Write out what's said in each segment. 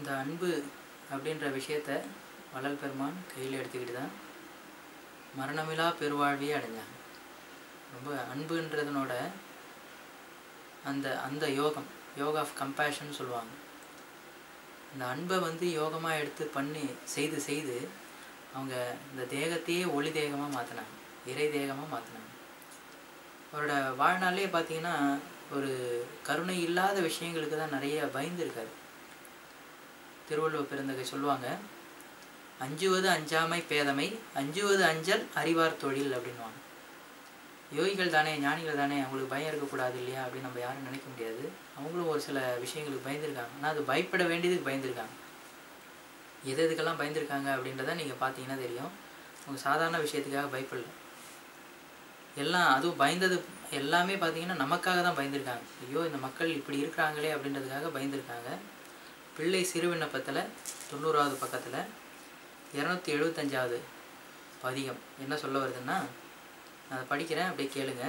இந்த அன்பு அப்படின்ற விஷயத்த வள்ளல் பெருமான் கையில் எடுத்துக்கிட்டு தான் மரணமிலா பெருவாழ்வையே அடைஞ்சாங்க ரொம்ப அன்புன்றதனோட அந்த அந்த யோகம் யோகா ஆஃப் கம்பேஷன் சொல்லுவாங்க அந்த அன்பை வந்து யோகமாக எடுத்து பண்ணி செய்து செய்து அவங்க இந்த தேகத்தையே ஒளி தேகமாக மாற்றினாங்க இறை தேகமாக மாற்றினாங்க அவரோட வாழ்நாளே பார்த்தீங்கன்னா ஒரு கருணை இல்லாத விஷயங்களுக்கு தான் நிறைய பயந்துருக்காரு திருவள்ளுவர் பெருந்தகை சொல்லுவாங்க அஞ்சுவது அஞ்சாமை பேதமை அஞ்சுவது அஞ்சல் அறிவார் தொழில் அப்படின்வாங்க யோகிகள் தானே ஞானிகள் தானே அவங்களுக்கு பயம் இருக்கக்கூடாது இல்லையா அப்படின்னு நம்ம யாரும் நினைக்க முடியாது அவங்களும் ஒரு சில விஷயங்களுக்கு பயந்துருக்காங்க ஆனால் அது பயப்பட வேண்டியதுக்கு பயந்துருக்காங்க எது எதுக்கெல்லாம் பயந்துருக்காங்க அப்படின்றத நீங்கள் பார்த்தீங்கன்னா தெரியும் அவங்க சாதாரண விஷயத்துக்காக பயப்படல எல்லாம் அதுவும் பயந்தது எல்லாமே பார்த்தீங்கன்னா நமக்காக தான் பயந்துருக்காங்க ஐயோ இந்த மக்கள் இப்படி இருக்கிறாங்களே அப்படின்றதுக்காக பயந்துருக்காங்க பிள்ளை சிறு விண்ணப்பத்தில் தொண்ணூறாவது பக்கத்தில் இரநூத்தி எழுபத்தஞ்சாவது பதிகம் என்ன சொல்ல வருதுன்னா நான் அதை படிக்கிறேன் அப்படியே கேளுங்க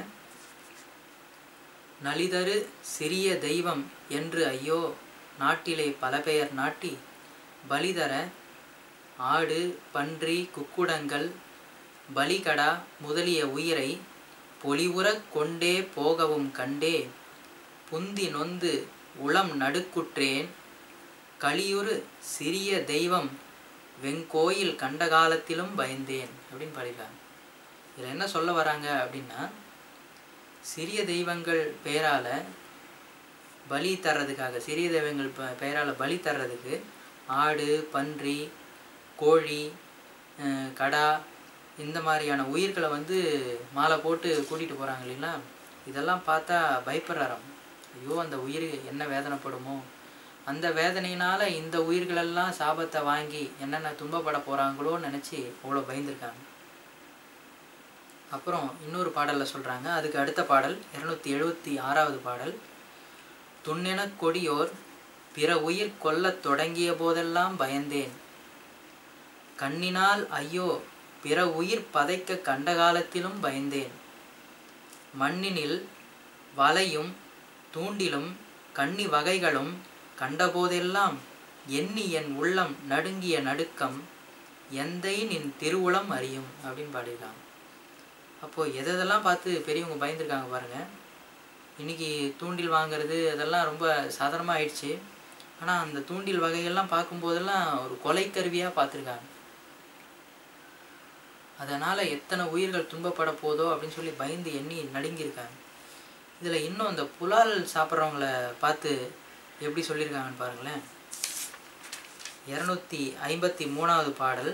நலிதரு சிறிய தெய்வம் என்று ஐயோ நாட்டிலே பல பெயர் நாட்டி பலிதர ஆடு பன்றி குக்குடங்கள் பலிகடா முதலிய உயிரை பொலிவுறக் கொண்டே போகவும் கண்டே புந்தி நொந்து உளம் நடுக்குற்றேன் கலியுறு சிறிய தெய்வம் வெங்கோயில் கண்ட காலத்திலும் பயந்தேன் அப்படின்னு பாடிருக்காங்க இதில் என்ன சொல்ல வராங்க அப்படின்னா சிறிய தெய்வங்கள் பெயரால் பலி தர்றதுக்காக சிறிய தெய்வங்கள் ப பெயரால் பலி தர்றதுக்கு ஆடு பன்றி கோழி அஹ், கடா இந்த மாதிரியான உயிர்களை வந்து மாலை போட்டு கூட்டிகிட்டு போகிறாங்க இல்லைங்களா இதெல்லாம் பார்த்தா பயப்படுறாராம் ஐயோ அந்த உயிர் என்ன வேதனைப்படுமோ அந்த வேதனையினால் இந்த உயிர்களெல்லாம் சாபத்தை வாங்கி என்னென்ன துன்பப்பட போகிறாங்களோன்னு நினச்சி அவ்வளோ பயந்துருக்காங்க அப்புறம் இன்னொரு பாடலில் சொல்கிறாங்க அதுக்கு அடுத்த பாடல் இரநூத்தி எழுபத்தி ஆறாவது பாடல் துண்ணெனக் கொடியோர் பிற உயிர் கொல்லத் தொடங்கிய போதெல்லாம் பயந்தேன் கண்ணினால் ஐயோ பிற உயிர் பதைக்க கண்ட காலத்திலும் பயந்தேன் மண்ணினில் வலையும் தூண்டிலும் கன்னி வகைகளும் கண்டபோதெல்லாம் எண்ணி என் உள்ளம் நடுங்கிய நடுக்கம் எந்தை நின் திருவுளம் அறியும் அப்படின்னு பாடியிருக்காங்க அப்போது எதெல்லாம் பார்த்து பெரியவங்க பயந்துருக்காங்க பாருங்கள் இன்றைக்கி தூண்டில் வாங்குறது அதெல்லாம் ரொம்ப சாதாரணமாக ஆயிடுச்சு ஆனால் அந்த தூண்டில் வகைகள்லாம் பார்க்கும்போதெல்லாம் ஒரு கொலை கருவியாக பார்த்துருக்காங்க அதனால் எத்தனை உயிர்கள் துன்பப்பட போதோ அப்படின்னு சொல்லி பயந்து எண்ணி நடுங்கியிருக்காங்க இதில் இன்னும் இந்த புலால் சாப்பிட்றவங்கள பார்த்து எப்படி சொல்லியிருக்காங்கன்னு பாருங்களேன் இரநூத்தி ஐம்பத்தி மூணாவது பாடல்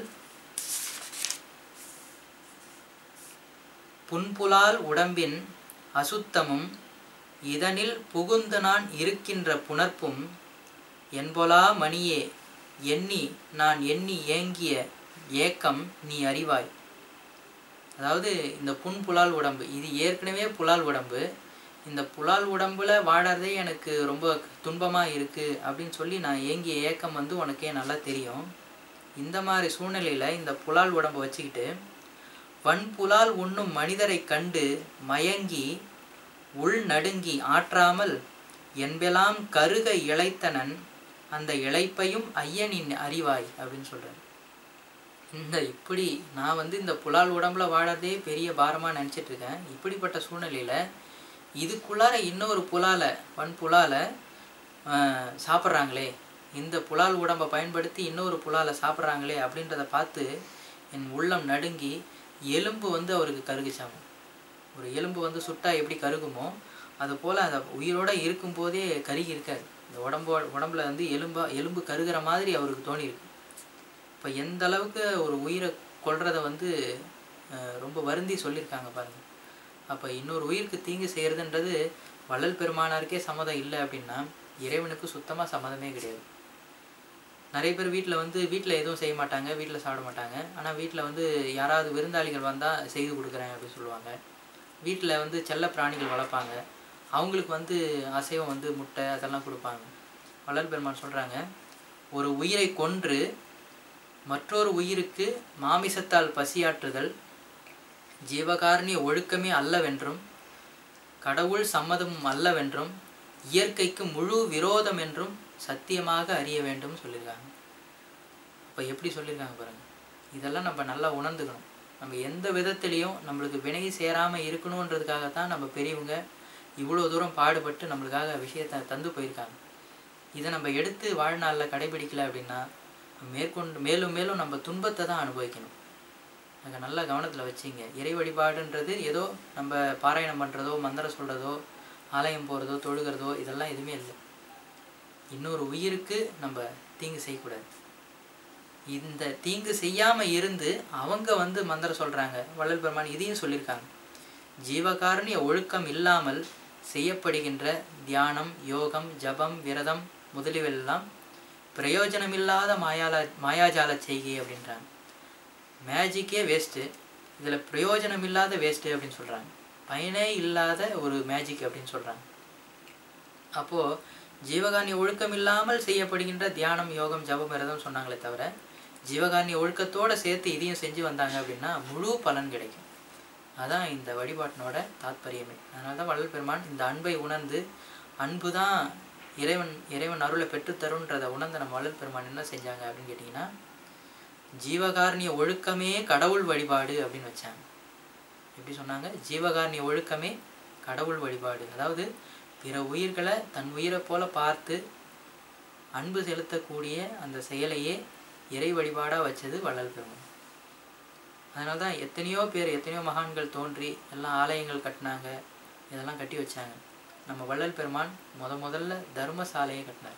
புன்புலால் உடம்பின் அசுத்தமும் இதனில் புகுந்து நான் இருக்கின்ற புணர்ப்பும் என்பொலா மணியே எண்ணி நான் எண்ணி ஏங்கிய ஏக்கம் நீ அறிவாய் அதாவது இந்த புன்புலால் உடம்பு இது ஏற்கனவே புலால் உடம்பு இந்த புலால் உடம்புல வாழறதே எனக்கு ரொம்ப துன்பமாக இருக்குது அப்படின்னு சொல்லி நான் ஏங்கிய ஏக்கம் வந்து உனக்கே நல்லா தெரியும் இந்த மாதிரி சூழ்நிலையில் இந்த புலால் உடம்பை வச்சுக்கிட்டு வன்புலால் உண்ணும் மனிதரை கண்டு மயங்கி உள் நடுங்கி ஆற்றாமல் என்பெல்லாம் கருக இழைத்தனன் அந்த இழைப்பையும் ஐயனின் அறிவாய் அப்படின்னு சொல்கிறார் இந்த இப்படி நான் வந்து இந்த புலால் உடம்புல வாழறதே பெரிய பாரமாக நினச்சிட்டு இருக்கேன் இப்படிப்பட்ட சூழ்நிலையில் இதுக்குள்ளார இன்னொரு புலால வன் புலால சாப்பிட்றாங்களே இந்த புலால் உடம்பை பயன்படுத்தி இன்னொரு புலால சாப்பிட்றாங்களே அப்படின்றத பார்த்து என் உள்ளம் நடுங்கி எலும்பு வந்து அவருக்கு கருகுச்சாங்க ஒரு எலும்பு வந்து சுட்டா எப்படி கருகுமோ அது போல் அந்த உயிரோடு இருக்கும்போதே கருகி இருக்காது இந்த உடம்போ உடம்புல வந்து எலும்பா எலும்பு கருகிற மாதிரி அவருக்கு தோணியிருக்கு இப்போ எந்த அளவுக்கு ஒரு உயிரை கொல்றத வந்து அஹ், ரொம்ப வருந்தி சொல்லியிருக்காங்க பாருங்கள் அப்போ இன்னொரு உயிருக்கு தீங்கு செய்கிறதுன்றது வள்ளல் பெருமானாருக்கே சம்மதம் இல்லை அப்படின்னா இறைவனுக்கு சுத்தமாக சம்மதமே கிடையாது நிறைய பேர் வீட்டில் வந்து வீட்டில் எதுவும் செய்ய மாட்டாங்க வீட்டில் சாப்பிட மாட்டாங்க ஆனால் வீட்டில் வந்து யாராவது விருந்தாளிகள் வந்தால் செய்து கொடுக்குறேன் அப்படின்னு சொல்லுவாங்க வீட்டில் வந்து செல்ல பிராணிகள் வளர்ப்பாங்க அவங்களுக்கு வந்து அசைவம் வந்து முட்டை அதெல்லாம் கொடுப்பாங்க வள்ளல் பெருமான் சொல்கிறாங்க ஒரு உயிரை கொன்று மற்றொரு உயிருக்கு மாமிசத்தால் பசியாற்றுதல் ஜீவகாரணிய ஒழுக்கமே அல்லவென்றும் கடவுள் சம்மதமும் அல்லவென்றும் இயற்கைக்கு முழு விரோதம் என்றும் சத்தியமாக அறிய வேண்டும் சொல்லியிருக்காங்க அப்போ எப்படி சொல்லியிருக்காங்க பாருங்க இதெல்லாம் நம்ம நல்லா உணர்ந்துக்கணும் நம்ம எந்த விதத்துலேயும் நம்மளுக்கு வினை சேராமல் இருக்கணுன்றதுக்காகத்தான் நம்ம பெரியவங்க இவ்வளோ தூரம் பாடுபட்டு நம்மளுக்காக விஷயத்தை தந்து போயிருக்காங்க இதை நம்ம எடுத்து வாழ்நாளில் கடைபிடிக்கல அப்படின்னா மேற்கொண்டு மேலும் மேலும் நம்ம துன்பத்தை தான் அனுபவிக்கணும் அங்கே நல்லா கவனத்தில் வச்சிங்க இறை வழிபாடுன்றது ஏதோ நம்ம பாராயணம் பண்ணுறதோ மந்திரம் சொல்கிறதோ ஆலயம் போகிறதோ தொழுகிறதோ இதெல்லாம் எதுவுமே இல்லை இன்னொரு உயிருக்கு நம்ம தீங்கு செய்யக்கூடாது இந்த தீங்கு செய்யாமல் இருந்து அவங்க வந்து மந்திரம் சொல்கிறாங்க வள்ளல் பெருமான் இதையும் சொல்லியிருக்காங்க ஜீவகாரணிய ஒழுக்கம் இல்லாமல் செய்யப்படுகின்ற தியானம் யோகம் ஜபம் விரதம் முதலியவெல்லாம் பிரயோஜனமில்லாத மாயால மாயாஜால செய்கை அப்படின்றாங்க மேஜிக்கே வேஸ்ட்டு இதில் பிரயோஜனம் இல்லாத வேஸ்ட்டு அப்படின்னு சொல்கிறாங்க பயனே இல்லாத ஒரு மேஜிக் அப்படின்னு சொல்கிறாங்க அப்போது ஜீவகாரணி ஒழுக்கம் இல்லாமல் செய்யப்படுகின்ற தியானம் யோகம் ஜபம் விரதம் சொன்னாங்களே தவிர ஜீவகாரணி ஒழுக்கத்தோடு சேர்த்து இதையும் செஞ்சு வந்தாங்க அப்படின்னா முழு பலன் கிடைக்கும் அதான் இந்த வழிபாட்டினோட தாத்பரியமே அதனால தான் வள்ளல் பெருமான் இந்த அன்பை உணர்ந்து அன்பு தான் இறைவன் இறைவன் அருளை பெற்றுத்தருன்றதை உணர்ந்த நம்ம வள்ளல் பெருமான் என்ன செஞ்சாங்க அப்படின்னு கேட்டிங்கன்னா ஜீவகாரணிய ஒழுக்கமே கடவுள் வழிபாடு அப்படின்னு வச்சாங்க எப்படி சொன்னாங்க ஜீவகாரணிய ஒழுக்கமே கடவுள் வழிபாடு அதாவது பிற உயிர்களை தன் உயிரை போல பார்த்து அன்பு செலுத்தக்கூடிய அந்த செயலையே இறை வழிபாடாக வச்சது வள்ளல் பெருமான் அதனால தான் எத்தனையோ பேர் எத்தனையோ மகான்கள் தோன்றி எல்லாம் ஆலயங்கள் கட்டினாங்க இதெல்லாம் கட்டி வச்சாங்க நம்ம வள்ளல் பெருமான் முத முதல்ல தர்மசாலையை கட்டினார்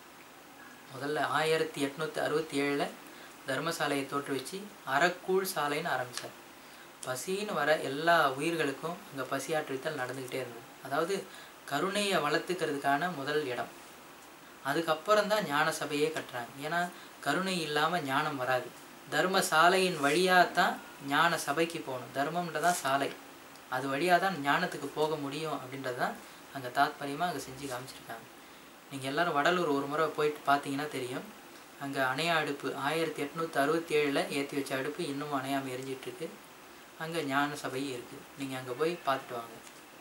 முதல்ல ஆயிரத்தி எட்நூற்றி அறுபத்தி ஏழில் தர்மசாலையை தோற்றுவிச்சு அறக்கூழ் சாலைன்னு ஆரம்பித்தார் பசின்னு வர எல்லா உயிர்களுக்கும் அங்கே பசியாற்றுவித்தல் நடந்துக்கிட்டே இருந்தது அதாவது கருணையை வளர்த்துக்கிறதுக்கான முதல் இடம் அதுக்கப்புறம் தான் ஞான சபையே கட்டுறாங்க ஏன்னா கருணை இல்லாமல் ஞானம் வராது தர்ம சாலையின் வழியாக தான் ஞான சபைக்கு போகணும் தர்மம்ன்றதான் சாலை அது வழியாக தான் ஞானத்துக்கு போக முடியும் அப்படின்றது தான் அங்கே தாத்பரியமாக அங்கே செஞ்சு காமிச்சிருக்காங்க நீங்கள் எல்லோரும் வடலூர் ஒரு முறை போயிட்டு பார்த்தீங்கன்னா தெரியும் அங்கே அணையா அடுப்பு ஆயிரத்தி எட்நூற்றி அறுபத்தி ஏழில் ஏற்றி வச்ச அடுப்பு இன்னும் அணையாமல் எரிஞ்சிட்ருக்கு அங்கே ஞான சபை இருக்குது நீங்கள் அங்கே போய் பார்த்துட்டு வாங்க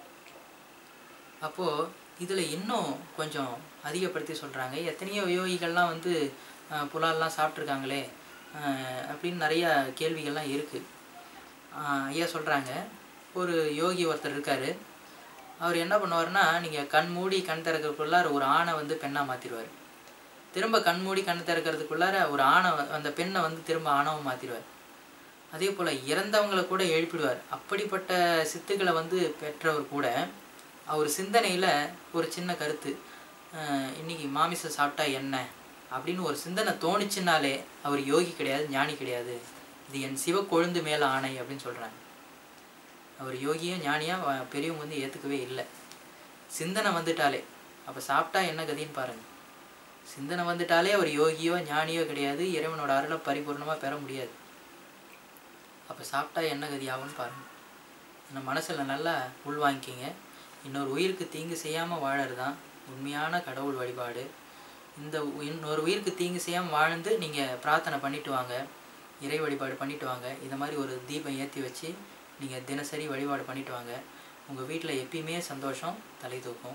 அப்போது இதில் இன்னும் கொஞ்சம் அதிகப்படுத்தி சொல்கிறாங்க எத்தனையோ யோகிகள்லாம் வந்து புலால்லாம் சாப்பிட்ருக்காங்களே அப்படின்னு நிறையா கேள்விகள்லாம் இருக்குது ஐயா சொல்கிறாங்க ஒரு யோகி ஒருத்தர் இருக்கார் அவர் என்ன பண்ணுவார்னா நீங்கள் கண் மூடி கண் திறக்கிறதுக்குள்ளார ஒரு ஆணை வந்து பெண்ணாக மாற்றிடுவார் திரும்ப கண் மூடி கண் திறக்கிறதுக்குள்ளார ஒரு ஆணை அந்த பெண்ணை வந்து திரும்ப ஆணவம் மாற்றிடுவார் அதே போல் இறந்தவங்களை கூட எழுப்பிடுவார் அப்படிப்பட்ட சித்துக்களை வந்து பெற்றவர் கூட அவர் சிந்தனையில் ஒரு சின்ன கருத்து இன்னைக்கு மாமிசம் சாப்பிட்டா என்ன அப்படின்னு ஒரு சிந்தனை தோணுச்சுனாலே அவர் யோகி கிடையாது ஞானி கிடையாது இது என் சிவ கொழுந்து மேலே ஆணை அப்படின்னு சொல்கிறாங்க அவர் யோகியும் ஞானியாக பெரியவங்க வந்து ஏற்றுக்கவே இல்லை சிந்தனை வந்துட்டாலே அப்போ சாப்பிட்டா என்ன கதின்னு பாருங்கள் சிந்தனை வந்துட்டாலே அவர் யோகியோ ஞானியோ கிடையாது இறைவனோட அருளை பரிபூர்ணமாக பெற முடியாது அப்போ சாப்பிட்டா என்ன கதி ஆகும்னு பாருங்கள் நம்ம மனசில் நல்லா உள்வாங்கிக்கிங்க இன்னொரு உயிருக்கு தீங்கு செய்யாமல் வாழறது தான் உண்மையான கடவுள் வழிபாடு இந்த இன்னொரு உயிருக்கு தீங்கு செய்யாமல் வாழ்ந்து நீங்கள் பிரார்த்தனை பண்ணிட்டு வாங்க இறை வழிபாடு பண்ணிட்டு வாங்க இந்த மாதிரி ஒரு தீபம் ஏற்றி வச்சு நீங்கள் தினசரி வழிபாடு பண்ணிட்டு வாங்க உங்கள் வீட்டில் எப்பயுமே சந்தோஷம் தலை தூக்கும்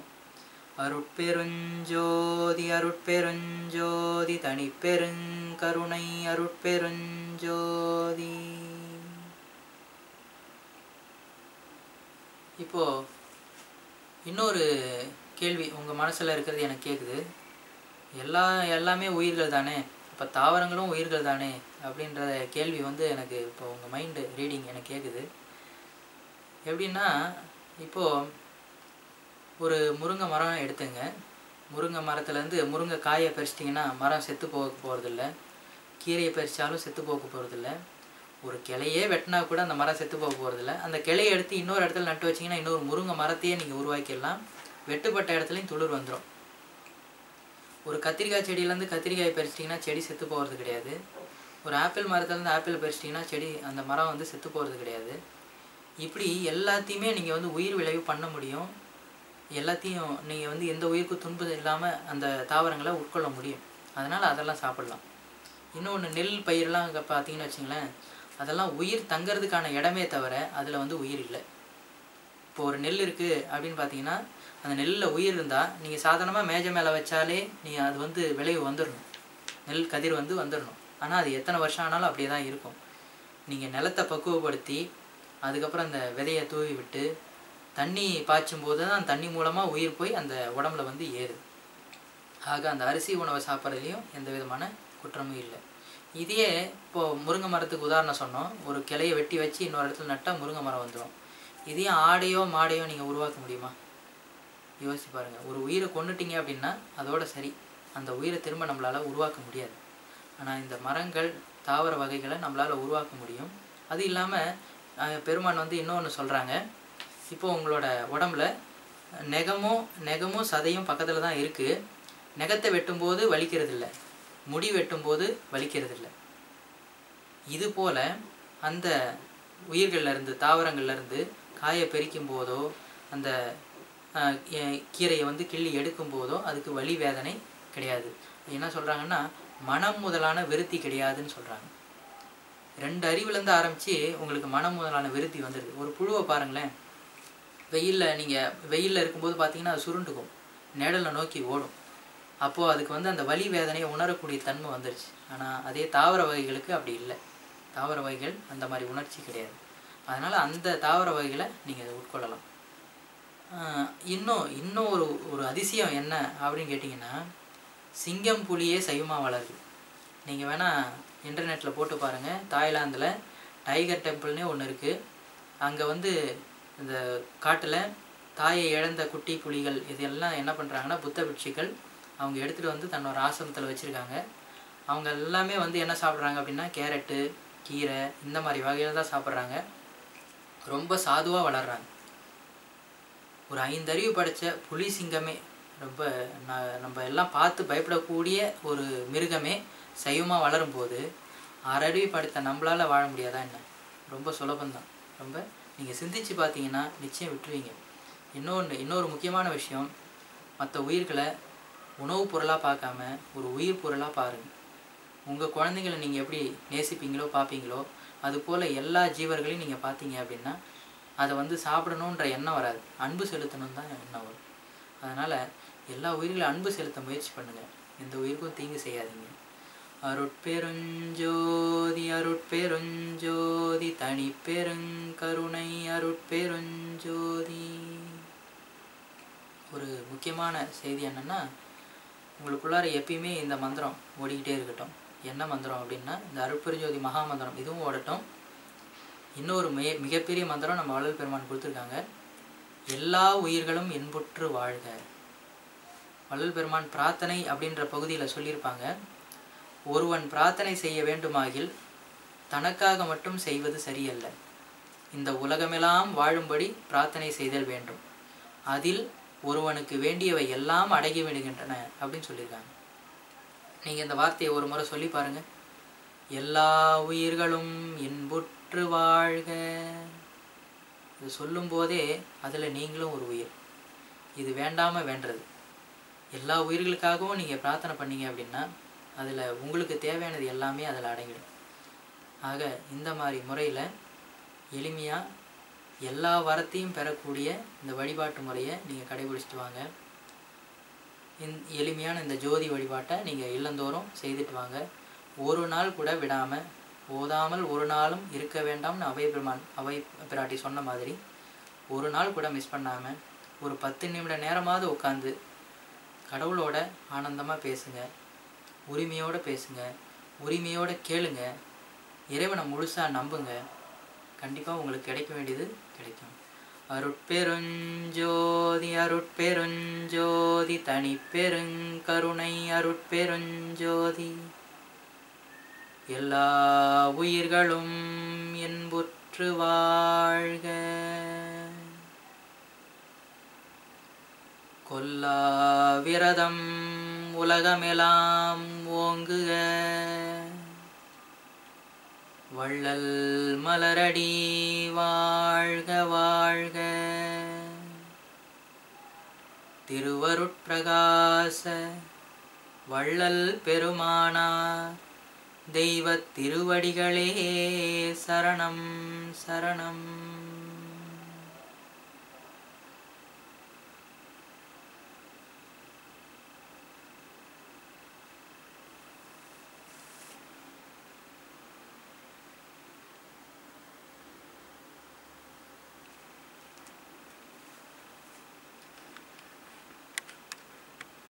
அருட்பெருஞ்சோதி அருட்பெருஞ்சோதி தனிப்பெருங்கருணை அருட்பெருஞ்சோதி இப்போது இன்னொரு கேள்வி உங்கள் மனசில் இருக்கிறது எனக்கு கேட்குது எல்லா எல்லாமே உயிர்கள் தானே இப்போ தாவரங்களும் உயிர்கள் தானே அப்படின்ற கேள்வி வந்து எனக்கு இப்போ உங்கள் மைண்டு ரீடிங் எனக்கு கேட்குது எப்படின்னா இப்போது ஒரு முருங்கை மரம் எடுத்துங்க முருங்கை மரத்துலேருந்து முருங்கை காயை பறிச்சிட்டிங்கன்னா மரம் செத்து போக போகிறதில்ல கீரையை பறித்தாலும் செத்து போக போகிறதில்ல ஒரு கிளையே வெட்டினா கூட அந்த மரம் செத்து போக போகிறதில்ல அந்த கிளையை எடுத்து இன்னொரு இடத்துல நட்டு வச்சிங்கன்னா இன்னொரு முருங்கை மரத்தையே நீங்கள் உருவாக்கிடலாம் வெட்டுப்பட்ட இடத்துலையும் துளிர் வந்துடும் ஒரு கத்திரிக்காய் செடியிலேருந்து கத்திரிக்காய் பறிச்சிட்டிங்கன்னா செடி செத்து போகிறது கிடையாது ஒரு ஆப்பிள் மரத்துலேருந்து ஆப்பிள் பறிச்சிட்டிங்கன்னா செடி அந்த மரம் வந்து செத்து போகிறது கிடையாது இப்படி எல்லாத்தையுமே நீங்கள் வந்து உயிர் விளைவு பண்ண முடியும் எல்லாத்தையும் நீங்கள் வந்து எந்த உயிருக்கும் துன்பம் இல்லாமல் அந்த தாவரங்களை உட்கொள்ள முடியும் அதனால் அதெல்லாம் சாப்பிட்லாம் இன்னொன்று நெல் பயிரெலாம் அங்கே பார்த்தீங்கன்னு வச்சிங்களேன் அதெல்லாம் உயிர் தங்கிறதுக்கான இடமே தவிர அதில் வந்து உயிர் இல்லை இப்போ ஒரு நெல் இருக்குது அப்படின்னு பார்த்தீங்கன்னா அந்த நெல்லில் உயிர் இருந்தால் நீங்கள் சாதாரணமாக மேஜை மேலே வச்சாலே நீங்கள் அது வந்து விளைவு வந்துடணும் நெல் கதிர் வந்து வந்துடணும் ஆனால் அது எத்தனை வருஷம் ஆனாலும் அப்படியே தான் இருக்கும் நீங்கள் நிலத்தை பக்குவப்படுத்தி அதுக்கப்புறம் அந்த விதையை தூவி விட்டு தண்ணி பாய்ச்சும் போது தான் அந்த தண்ணி மூலமாக உயிர் போய் அந்த உடம்புல வந்து ஏறுது ஆக அந்த அரிசி உணவை சாப்பிட்றதுலையும் எந்த விதமான குற்றமும் இல்லை இதையே இப்போது முருங்கை மரத்துக்கு உதாரணம் சொன்னோம் ஒரு கிளையை வெட்டி வச்சு இன்னொரு இடத்துல நட்டால் முருங்கை மரம் வந்துடும் இதையும் ஆடையோ மாடையோ நீங்கள் உருவாக்க முடியுமா யோசிச்சு பாருங்கள் ஒரு உயிரை கொண்டுட்டீங்க அப்படின்னா அதோட சரி அந்த உயிரை திரும்ப நம்மளால் உருவாக்க முடியாது ஆனால் இந்த மரங்கள் தாவர வகைகளை நம்மளால் உருவாக்க முடியும் அது இல்லாமல் பெருமான் வந்து இன்னொன்று சொல்கிறாங்க இப்போ உங்களோட உடம்புல நெகமும் நெகமும் சதையும் பக்கத்தில் தான் இருக்குது நெகத்தை வெட்டும்போது வலிக்கிறது இல்லை முடி வெட்டும்போது வலிக்கிறது இல்லை இது போல் அந்த உயிர்கள்ல இருந்து தாவரங்கள்ல இருந்து காயை பெரிக்கும் போதோ அந்த ஆஹ், எ- கீரையை வந்து கிள்ளி எடுக்கும் போதோ அதுக்கு வலி வேதனை கிடையாது என்ன சொல்கிறாங்கன்னா மனம் முதலான விருத்தி கிடையாதுன்னு சொல்கிறாங்க ரெண்டு அறிவுலேருந்து ஆரம்பித்து உங்களுக்கு மனம் முதலான விருத்தி வந்துடுது ஒரு புழுவை பாருங்களேன் வெயிலில் நீங்கள் வெயிலில் இருக்கும்போது பார்த்தீங்கன்னா அது சுருண்டுக்கும் நிழலை நோக்கி ஓடும் அப்போது அதுக்கு வந்து அந்த வலி வேதனையை உணரக்கூடிய தன்மை வந்துருச்சு ஆனால் அதே தாவர வகைகளுக்கு அப்படி இல்லை தாவர வகைகள் அந்த மாதிரி உணர்ச்சி கிடையாது அதனால் அந்த தாவர வகைகளை நீங்கள் அதை உட்கொள்ளலாம் ஆஹ் இன்னும் இன்னும் ஒரு ஒரு அதிசயம் என்ன அப்படின்னு கேட்டிங்கன்னா சிங்கம் புலியே சைவமாக வளருது நீங்கள் வேணால் இன்டர்நெட்டில் போட்டு பாருங்கள் தாய்லாந்தில் டைகர் டெம்பிள்னே ஒன்று இருக்குது அங்கே வந்து இந்த காட்டில் தாயை இழந்த குட்டி புலிகள் இதெல்லாம் என்ன பண்ணுறாங்கன்னா புத்த பிட்சுக்கள் அவங்க எடுத்துகிட்டு வந்து தன்னோட ஆசிரமத்தில் வச்சுருக்காங்க அவங்க எல்லாமே வந்து என்ன சாப்பிட்றாங்க அப்படின்னா கேரட்டு கீரை இந்த மாதிரி வகையில் தான் சாப்பிட்றாங்க ரொம்ப சாதுவாக வளர்கிறாங்க ஒரு ஐந்தறிவு படைச்ச புலி சிங்கமே ரொம்ப ந- நம்ம எல்லாம் பார்த்து பயப்படக்கூடிய ஒரு மிருகமே சைவமாக வளரும்போது ஆறறிவு படைத்த நம்மளால் வாழ முடியாதா என்ன ரொம்ப சுலபந்தான் ரொம்ப நீங்கள் சிந்திச்சு பார்த்தீங்கன்னா நிச்சயம் விட்டுருவீங்க இன்னொன்று இன்னொரு முக்கியமான விஷயம் மற்ற உயிர்களை உணவுப் பொருளாக பார்க்காம ஒரு உயிர் பொருளாக பாருங்கள் உங்கள் குழந்தைங்களை நீங்கள் எப்படி நேசிப்பீங்களோ பார்ப்பீங்களோ அதுபோல் எல்லா ஜீவர்களையும் நீங்கள் பார்த்தீங்க அப்படின்னா அதை வந்து சாப்பிடணுன்ற எண்ணம் வராது அன்பு செலுத்தணும் தான் எண்ணம் வரும் அதனால் எல்லா உயிர்களையும் அன்பு செலுத்த முயற்சி பண்ணுங்கள் எந்த உயிருக்கும் தீங்கு செய்யாதீங்க அருட்பெருஞ்சோதி அருட்பெருஞ்சோதி தனி பெருங்கருணை அருட்பெருஞ்சோதி ஒரு முக்கியமான செய்தி என்னென்னா உங்களுக்குள்ளார எப்பயுமே இந்த மந்திரம் ஓடிக்கிட்டே இருக்கட்டும் என்ன மந்திரம் அப்படின்னா இந்த அருட்பெருஞ்சோதி மகா மந்திரம் இதுவும் ஓடட்டும் இன்னொரு மே மிகப்பெரிய மந்திரம் நம்ம வள்ளல் பெருமான் கொடுத்துருக்காங்க எல்லா உயிர்களும் இன்புற்று வாழ்க வள்ளல் பெருமான் பிரார்த்தனை அப்படின்ற பகுதியில் சொல்லியிருப்பாங்க ஒருவன் பிரார்த்தனை செய்ய வேண்டுமாகில் தனக்காக மட்டும் செய்வது சரியல்ல இந்த உலகமெல்லாம் வாழும்படி பிரார்த்தனை செய்தல் வேண்டும் அதில் ஒருவனுக்கு வேண்டியவை எல்லாம் அடங்கி விடுகின்றன அப்படின்னு சொல்லியிருக்காங்க நீங்கள் இந்த வார்த்தையை ஒரு முறை சொல்லி பாருங்க எல்லா உயிர்களும் இன்புற்று வாழ்க இது சொல்லும்போதே அதில் நீங்களும் ஒரு உயிர் இது வேண்டாமல் வேண்டது எல்லா உயிர்களுக்காகவும் நீங்கள் பிரார்த்தனை பண்ணீங்க அப்படின்னா அதில் உங்களுக்கு தேவையானது எல்லாமே அதில் அடங்கிடும் ஆக இந்த மாதிரி முறையில் எளிமையாக எல்லா வரத்தையும் பெறக்கூடிய இந்த வழிபாட்டு முறையை நீங்கள் கடைபிடிச்சிட்டு வாங்க இந் எளிமையான இந்த ஜோதி வழிபாட்டை நீங்கள் இல்லந்தோறும் செய்துட்டு வாங்க ஒரு நாள் கூட விடாமல் ஓதாமல் ஒரு நாளும் இருக்க வேண்டாம்னு அவை பெருமான் அவை பிராட்டி சொன்ன மாதிரி ஒரு நாள் கூட மிஸ் பண்ணாமல் ஒரு பத்து நிமிட நேரமாவது உட்காந்து கடவுளோட ஆனந்தமாக பேசுங்க உரிமையோடு பேசுங்க உரிமையோடு கேளுங்க இறைவனை முழுசாக நம்புங்க கண்டிப்பாக உங்களுக்கு கிடைக்க வேண்டியது கிடைக்கும் அருட்பெருஞ்சோதி அருட்பெருஞ்சோதி தனி பெருங்கருணை அருட்பெருஞ்சோதி எல்லா உயிர்களும் என்புற்று வாழ்க கொல்லா விரதம் உலகமெல்லாம் ஓங்குக வள்ளல் மலரடி வாழ்க வாழ்க திருவருட்பிரகாச வள்ளல் பெருமானார் தெய்வத் திருவடிகளே சரணம் சரணம்